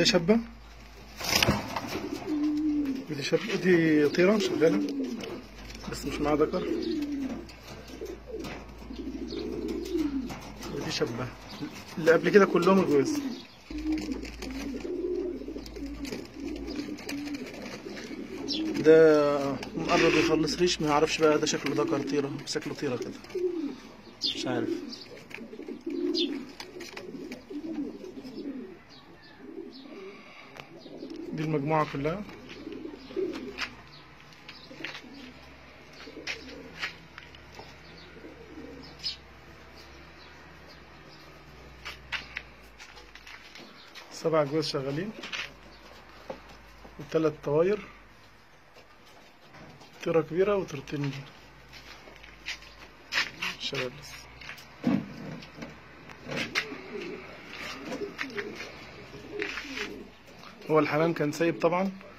شابة ودي شابة دي طيرة شغالة بس مش معاها ذكر ودي شابة اللي قبل كده كلهم الجوز ده مقرب يخلص ريش ما يعرفش بقى ده شكله ذكر طيرة شكله طيرة كده مش عارف دي المجموعة كلها سبع جواز شغالين وثلاث طواير طيرة كبيرة وطيرتين شباب لسه هو الحمام كان سايب طبعا